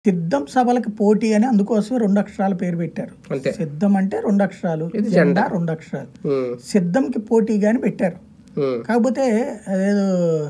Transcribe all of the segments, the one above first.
సిద్ధం సభలకు పోటీ అని అందుకోసమే రెండు అక్షరాల పేరు పెట్టారు అంతే సిద్ధం అంటే రెండు అక్షరాలు ఇది జెండా జెండా. రెండు అక్షరాలు ఉమ్, సిద్ధంకి పోటీగా అని పెట్టారు ఉమ్, కాకపోతే అదేదో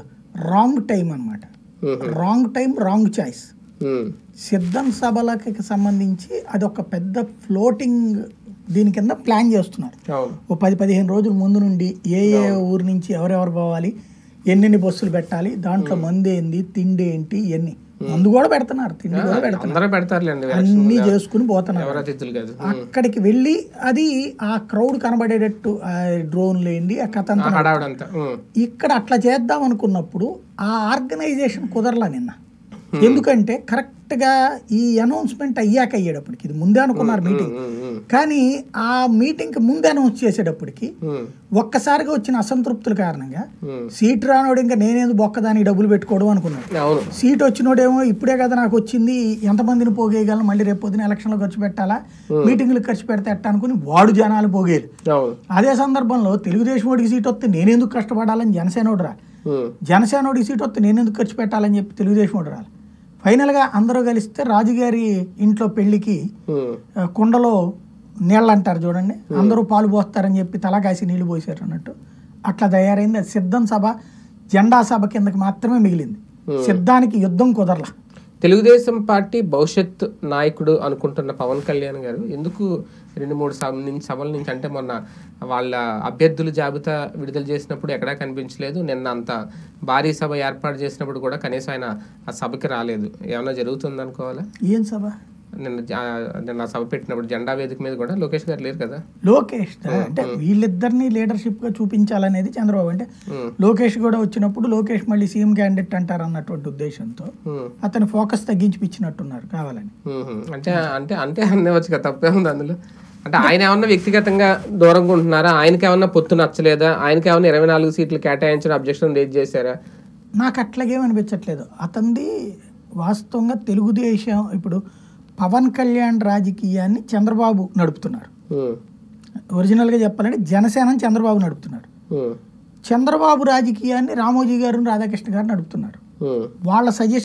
రాంగ్ టైం అన్నమాట um, wrong time wrong choice um, సిద్ధం సభలకి సంబంధించి అది ఒక పెద్ద ఫ్లోటింగ్ దీని కింద ప్లాన్ చేస్తున్నారు అవును ఓ పది పదిహేను రోజుల ముందు నుండి ఏ ఏ ఊరు నుంచి ఎవరెవరు పోవాలి ఎన్నెన్ని బస్సులు పెట్టాలి దాంట్లో మందు ఏంది తిండి ఏంటి ఇవన్నీ మందు కూడా పెడుతున్నారు తిండి కూడా పెడుతున్నారు అందరూ పెడతారులేండి అన్ని చేసుకుని పోతున్నారు ఎవరు అతిథులు కాదు అక్కడికి వెళ్ళి అది ఆ క్రౌడ్ కనబడేటట్టు ఆ డ్రోన్లు ఏంటి ఆ కథ అంతా హడావుడంతా ఉమ్, ఇక్కడ అట్లా చేద్దాం అనుకున్నప్పుడు ఆ ఆర్గనైజేషన్ కుదరలా నిన్న ఎందుకంటే కరెక్ట్గా ఈ అనౌన్స్మెంట్ అయ్యాక అయ్యేటప్పటికి ఇది ముందే అనుకున్నారు మీటింగ్ ఉమ్, ఉమ్, కానీ ఆ మీటింగ్కి ముందే అనౌన్స్ చేసేటప్పటికి ఉమ్, ఒక్కసారిగా వచ్చిన అసంతృప్తుల కారణంగా ఉమ్. సీట్ రానోడు ఇంకా నేనేందుకు బొక్కదానికి డబ్బులు పెట్టుకోవడం అనుకున్నాడు అవును సీట్ వచ్చినోడేమో ఇప్పుడే కదా నాకు వచ్చింది ఎంతమందిని పోగేయగలను మళ్ళీ రేపు పొద్దున ఎలక్షన్లో ఖర్చు పెట్టాలా మీటింగ్లు ఖర్చు పెడితే ఎట్ట అనుకుని వాడు జనాలు పోగేయాలి అవును అదే సందర్భంలో తెలుగుదేశం వాడికి సీట్ వస్తే నేనెందుకు కష్టపడాలని జనసేనోడు రా ఉమ్, జనసేనోడికి సీట్ వస్తే నేనెందుకు ఖర్చు పెట్టాలని చెప్పి తెలుగుదేశం వాడు రాలి ఫైనల్గా అందరూ కలిస్తే రాజుగారి ఇంట్లో పెళ్లికి ఉమ్, ఆ, కుండలో నీళ్ళు అంటారు చూడండి అందరూ పాలు పోస్తారని చెప్పి తల కాసి నీళ్లు పోసారు అన్నట్టు అట్లా తయారైంది అది సిద్ధం సభ జెండా సభ కిందకి మాత్రమే మిగిలింది సిద్ధానికి యుద్ధం కుదరలా తెలుగుదేశం పార్టీ భవిష్యత్ నాయకుడు అనుకుంటున్న పవన్ కళ్యాణ్ గారు ఎందుకు రెండు మూడు సభ నుంచి సభల నుంచి అంటే మొన్న వాళ్ళ అభ్యర్థుల జాబితా విడుదల చేసినప్పుడు ఎక్కడా కనిపించలేదు నిన్న అంత భారీ సభ ఏర్పాటు చేసినప్పుడు కూడా కనీసం ఆయన ఆ సభకి రాలేదు ఏమైనా జరుగుతుంది అనుకోవాలా ఏం సభ నిన్న జా- నిన్న సభ పెట్టినప్పుడు జెండా వేదిక మీద కూడా లోకేష్ గారు లేరు కదా లోకేష్ అంటే వీళ్ళిద్దరిని లీడర్షిప్ గా చూపించాలనేది చంద్రబాబు అంటే ఉమ్, లోకేష్ కూడా వచ్చినప్పుడు లోకేష్ మళ్ళీ సీఎం క్యాండిడేట్ అంటారు అన్నటువంటి ఉద్దేశంతో ఉమ్, అతని ఫోకస్ తగ్గించిపిచ్చినట్టున్నారు కావాలని ఉమ్, అంటే అంటే అంటే అనేవచ్చు కదా తప్పే ఉంది అందులో అంటే ఆయన ఏమన్నా వ్యక్తిగతంగా దూరంగా ఉంటున్నారా ఆయనకి ఏమన్నా పొత్తు నచ్చలేదా ఆయనకి ఏమన్నా ఇరవై నాలుగు సీట్లు కేటాయించిన అబ్జెక్షన్ రేజ్ చేశారా నాకు అట్లాగేం అనిపించట్లేదు అతనిది వాస్తవంగా తెలుగుదేశం ఇప్పుడు పవన్ కళ్యాణ్ రాజకీయాన్ని చంద్రబాబు నడుపుతున్నారు ఉమ్, ఒరిజినల్గా చెప్పాలంటే జనసేనని చంద్రబాబు నడుపుతున్నారు ఉమ్, చంద్రబాబు రాజకీయాన్ని రామోజీ గారు రాధాకృష్ణ గారు నడుపుతున్నారు ఉమ్, వాళ్ళ సజెషన్